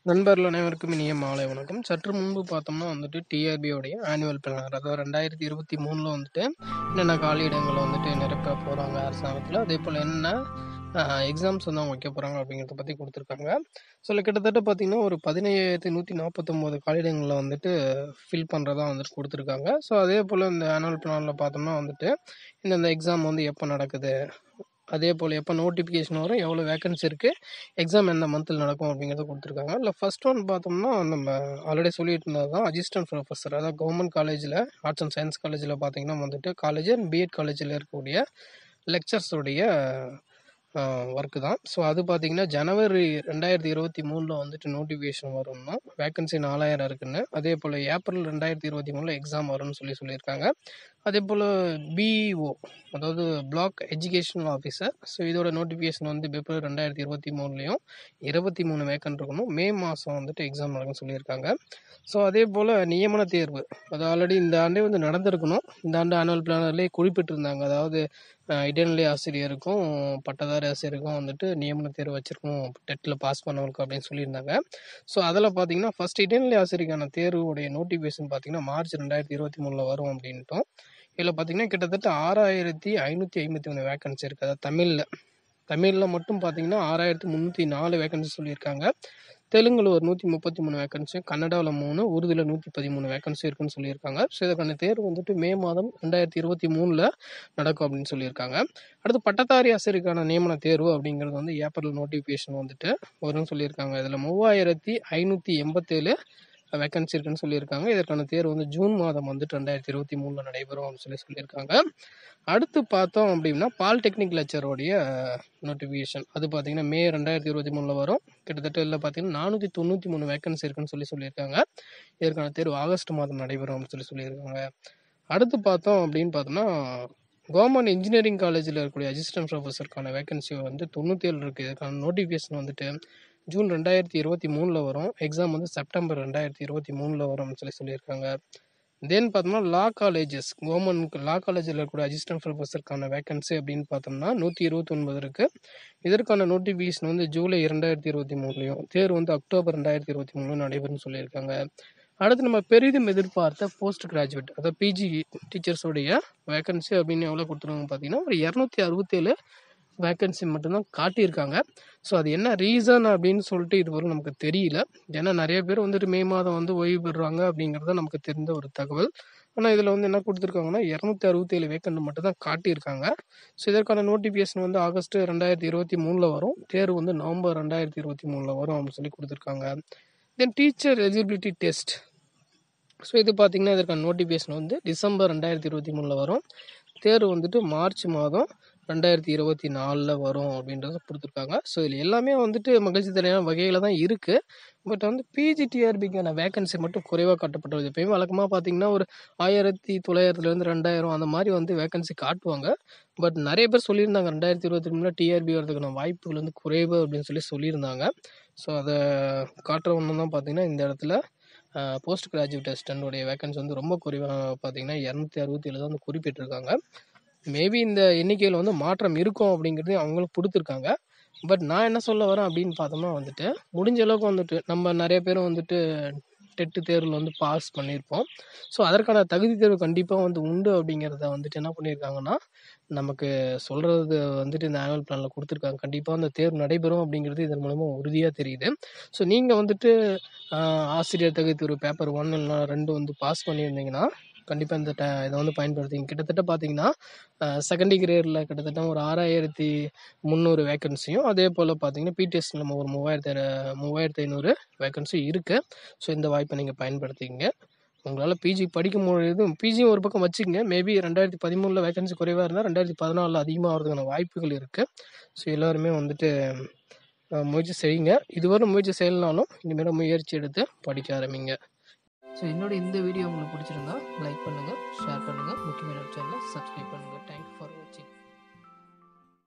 நண்பர்கள் அனைவருக்கும் இனிய மாலை வணக்கம் சற்று முன்பு பார்த்தோம்னா வந்துட்டு டிஆர்பியோடைய ஆனுவல் பிளானர் அதாவது ரெண்டாயிரத்தி இருபத்தி மூணில் வந்துட்டு என்னென்ன காலியிடங்களை வந்துட்டு நிரப்ப போகிறாங்க அரசாங்கத்தில் அதே போல் என்ன எக்ஸாம்ஸ் வந்து அவங்க வைக்க போகிறாங்க அப்படிங்கிறத பற்றி கொடுத்துருக்காங்க ஸோ கிட்டத்தட்ட பார்த்திங்கன்னா ஒரு பதினேழாயிரத்தி நூற்றி நாற்பத்தொம்போது காலியிடங்களில் வந்துட்டு ஃபில் பண்ணுறதா வந்துட்டு கொடுத்துருக்காங்க ஸோ அதே போல் இந்த ஆனுவல் பிளானில் பார்த்தோம்னா வந்துட்டு இந்தந்த எக்ஸாம் வந்து எப்போ நடக்குது அதே போல் எப்போ நோட்டிஃபிகேஷன் வரும் எவ்வளோ வேகன்சி இருக்குது எக்ஸாம் எந்த மந்தில் நடக்கும் அப்படிங்கிறத கொடுத்துருக்காங்க இல்லை ஃபர்ஸ்ட் ஒன் பார்த்தோம்னா நம்ம ஆல்ரெடி சொல்லிட்டு இருந்தது தான் அசிஸ்டன்ட் ப்ரொஃபஸர் அதாவது கவர்மெண்ட் காலேஜில் ஆர்ட்ஸ் அண்ட் சயின்ஸ் காலேஜில் பார்த்தீங்கன்னா வந்துட்டு காலேஜ் அண்ட் பிஎட் காலேஜில் இருக்கக்கூடிய லெக்சர்ஸோடைய ஒர்க்கு தான் ஸோ அது பார்த்தீங்கன்னா ஜனவரி ரெண்டாயிரத்தி இருபத்தி மூணில் வந்துட்டு நோட்டிஃபிகேஷன் வரும்னா வேகன்சி நாலாயிரம் இருக்குன்னு அதே போல் ஏப்ரல் ரெண்டாயிரத்தி இருபத்தி மூணில் எக்ஸாம் வரும்னு சொல்லி சொல்லியிருக்காங்க அதே போல் B E block educational officer so இதோட நோட்டிஃபிகேஷன் வந்து பிப்ரவரி ரெண்டாயிரத்தி இருபத்தி மூணுலேயும் இருபத்தி மூணு வேக்கன்ட் இருக்கணும் மே மாதம் வந்துட்டு எக்ஸாம் நடக்கும்னு சொல்லியிருக்காங்க ஸோ அதே போல் நியமன தேர்வு அது ஆல்ரெடி இந்த ஆண்டே வந்து நடந்திருக்கணும் இந்த ஆண்டு ஆனுவல் பிளானர்லேயே குறிப்பிட்டிருந்தாங்க அதாவது இடைநிலை ஆசிரியருக்கும் பட்டதாரி ஆசிரியருக்கும் வந்துட்டு நியமன தேர்வு வச்சுருக்கோம் டெட்டில் பாஸ் பண்ணவங்களுக்கு அப்படின்னு சொல்லியிருந்தாங்க ஸோ அதில் பார்த்தீங்கன்னா ஃபஸ்ட் இடைநிலை ஆசிரியருக்கான தேர்வுடைய நோட்டிஃபிகேஷன் பார்த்தீங்கன்னா மார்ச் ரெண்டாயிரத்தி இருபத்தி மூணில் வரும் அப்படின்ட்டும் இதில் பார்த்தீங்கன்னா கிட்டத்தட்ட ஆறாயிரத்தி ஐநூற்றி ஐம்பத்தி மூணு வேக்கன்சி இருக்குது அதாவது தமிழில் தமிழில் மட்டும் பார்த்தீங்கன்னா ஆறாயிரத்தி முந்நூற்றி நாலு வேக்கன்சி சொல்லியிருக்காங்க தெலுங்கில் ஒரு நூற்றி முப்பத்தி மூணு வேக்கன்சியும் கன்னடாவில் மூணு உருதுல நூற்றி பதிமூணு வேக்கன்சி இருக்குன்னு சொல்லியிருக்காங்க ஸோ இதற்கான தேர்வு வந்துட்டு மே மாதம் ரெண்டாயிரத்தி இருபத்தி மூணில் நடக்கும் அப்படின்னு சொல்லியிருக்காங்க அடுத்து பட்டதாரி ஆசிரியருக்கான நியமன தேர்வு அப்படிங்கிறது வந்து ஏப்ரல் நோட்டிஃபிகேஷன் வந்துட்டு வரும்னு சொல்லியிருக்காங்க இதில் மூவாயிரத்தி ஐநூற்றி எண்பத்தேழு வேக்கன்சி இருக்குன்னு சொல்லியிருக்காங்க இதற்கான தேர்வு வந்து ஜூன் மாதம் வந்துட்டு ரெண்டாயிரத்தி இருபத்தி மூணில் நடைபெறும் அப்படின்னு சொல்லி சொல்லியிருக்காங்க அடுத்து பார்த்தோம் அப்படின்னா பாலிடெக்னிக் லெக்சரோடைய நோட்டிஃபிகேஷன் அது பார்த்தீங்கன்னா மே ரெண்டாயிரத்தி இருபத்தி மூணில் வரும் கிட்டத்தட்ட இதில் பார்த்தீங்கன்னா நானூற்றி தொண்ணூற்றி மூணு வேக்கன்சி இருக்குன்னு சொல்லி சொல்லியிருக்காங்க இதற்கான தேர்வு ஆகஸ்ட் மாதம் நடைபெறும் அப்படின்னு சொல்லி சொல்லியிருக்காங்க அடுத்து பார்த்தோம் அப்படின்னு பார்த்தோம்னா கவர்மெண்ட் இன்ஜினியரிங் காலேஜில் இருக்கக்கூடிய அசிஸ்டன்ட் ப்ரொஃபஸருக்கான வேகன்சி வந்து தொண்ணூற்றி ஏழு இருக்குது இதுக்கான நோட்டிஃபிகேஷன் வந்துட்டு ஜூன் ரெண்டாயிரத்தி இருபத்தி மூணில் வரும் எக்ஸாம் வந்து செப்டம்பர் ரெண்டாயிரத்தி இருபத்தி மூணில் வரும்னு சொல்லி சொல்லியிருக்காங்க தென் பார்த்தோம்னா லா காலேஜஸ் கவர்மெண்ட் லா காலேஜில் இருக்கக்கூடிய அசிஸ்டன்ட் ப்ரொஃபஸருக்கான வேகன்சி அப்படின்னு பார்த்தோம்னா நூற்றி இருபத்தி ஒன்பது இருக்குது இதற்கான நோட்டிஃபிகேஷன் வந்து ஜூலை இரண்டாயிரத்தி இருபத்தி மூணுலையும் தேர்வு வந்து அக்டோபர் ரெண்டாயிரத்தி இருபத்தி மூணுலையும் நடைபெறும்னு சொல்லியிருக்காங்க அடுத்து நம்ம பெரிதும் எதிர்பார்த்த போஸ்ட் கிராஜுவேட் அதாவது பிஜி டீச்சர்ஸோடைய வேகன்சி அப்படின்னு எவ்வளோ கொடுத்துருவாங்க பார்த்தீங்கன்னா ஒரு இரநூத்தி அறுபத்தேழு வேக்கன்சி மட்டும்தான் காட்டியிருக்காங்க ஸோ அது என்ன ரீசன் அப்படின்னு சொல்லிட்டு இதுவரை நமக்கு தெரியல ஏன்னா நிறைய பேர் வந்துட்டு மே மாதம் வந்து ஓய்வு பெறுறாங்க அப்படிங்கிறது நமக்கு தெரிந்த ஒரு தகவல் ஆனால் இதில் வந்து என்ன கொடுத்துருக்காங்கன்னா இரநூத்தி அறுபத்தேழு வேக்கண்ட் மட்டும் தான் காட்டியிருக்காங்க ஸோ இதற்கான நோட்டிஃபிகேஷன் வந்து ஆகஸ்ட் ரெண்டாயிரத்தி இருபத்தி மூணில் வரும் தேர்வு வந்து நவம்பர் ரெண்டாயிரத்தி இருபத்தி மூணில் வரும் அப்படின்னு சொல்லி கொடுத்துருக்காங்க then teacher eligibility test so இது பார்த்திங்கன்னா இதற்கான நோட்டிஃபிகேஷன் வந்து டிசம்பர் ரெண்டாயிரத்தி இருபத்தி மூணில் வரும் தேர்வு வந்துட்டு மார்ச் மாதம் ரெண்டாயிரத்தி இருபத்தி நாலில் வரும் அப்படின்றத கொடுத்துருக்காங்க ஸோ இதில் எல்லாமே வந்துட்டு மகிழ்ச்சி தரையான வகையில் தான் இருக்குது பட் வந்து பிஜிடிஆர்பிக்கான வேகன்சி மட்டும் குறைவாக காட்டப்பட்டது எப்பயுமே வழக்கமாக பார்த்தீங்கன்னா ஒரு ஆயிரத்தி தொள்ளாயிரத்துலேருந்து ரெண்டாயிரம் அந்த மாதிரி வந்து வேகன்சி காட்டுவாங்க பட் நிறைய பேர் சொல்லியிருந்தாங்க ரெண்டாயிரத்தி இருபத்தி மூணில் டிஆர்பி வரதுக்கான வாய்ப்புகள் வந்து குறைவு அப்படின்னு சொல்லி சொல்லியிருந்தாங்க ஸோ அதை காட்டுற ஒன்று தான் பார்த்தீங்கன்னா இந்த இடத்துல போஸ்ட் கிராஜுவேட் அசிஸ்டன்டோடைய வேகன்சி வந்து ரொம்ப குறைவாக பார்த்தீங்கன்னா இரநூத்தி அறுபத்தி ஏழு தான் வந்து குறிப்பிட்டிருக்காங்க மேபி இந்த எண்ணிக்கையில் வந்து மாற்றம் இருக்கும் அப்படிங்கிறது அவங்களும் கொடுத்துருக்காங்க பட் நான் என்ன சொல்ல வரேன் அப்படின்னு பார்த்தோம்னா வந்துட்டு முடிஞ்ச அளவுக்கு வந்துட்டு நம்ம நிறைய பேரும் வந்துட்டு டெட்டு தேர்வில் வந்து பாஸ் பண்ணியிருப்போம் ஸோ அதற்கான தகுதி தேர்வு கண்டிப்பாக வந்து உண்டு அப்படிங்கிறத வந்துட்டு என்ன பண்ணியிருக்காங்கன்னா நமக்கு சொல்கிறது வந்துட்டு இந்த ஆனுவல் பிளானில் கொடுத்துருக்காங்க கண்டிப்பாக அந்த தேர்வு நடைபெறும் அப்படிங்கிறது இதன் மூலமாக உறுதியாக தெரியுது ஸோ நீங்கள் வந்துட்டு ஆசிரியர் தகுதி தேர்வு பேப்பர் ஒன் இல்லைனா ரெண்டு வந்து பாஸ் பண்ணியிருந்தீங்கன்னா கண்டிப்பாக இந்த ட இதை வந்து பயன்படுத்திங்க கிட்டத்தட்ட பார்த்தீங்கன்னா செகண்ட் கிரேடில் கிட்டத்தட்ட ஒரு ஆறாயிரத்தி முந்நூறு வேக்கன்சியும் அதே போல் பார்த்தீங்கன்னா பிடிஎஸ்ல நம்ம ஒரு மூவாயிரத்தி மூவாயிரத்தி ஐநூறு வேக்கன்சி இருக்குது ஸோ இந்த வாய்ப்பை நீங்கள் பயன்படுத்திங்க உங்களால் பிஜி படிக்க முடியுது பிஜியும் ஒரு பக்கம் வச்சுக்கங்க மேபி ரெண்டாயிரத்தி பதிமூணில் வேகன்சி குறைவாக இருந்தால் ரெண்டாயிரத்தி பதினாலில் அதிகமாக வரதுக்கான வாய்ப்புகள் இருக்குது ஸோ எல்லோருமே வந்துட்டு முயற்சி செய்யுங்க இதுவரை முயற்சி செய்யலனாலும் இனிமேல் முயற்சி எடுத்து படிக்க ஆரம்பிங்க ஸோ என்னோட இந்த வீடியோ உங்களுக்கு பிடிச்சிருந்தா லைக் பண்ணுங்கள் ஷேர் பண்ணுங்கள் முக்கியமான சேனலை சப்ஸ்கிரைப் பண்ணுங்கள் தேங்க்யூ ஃபார் வாட்சிங்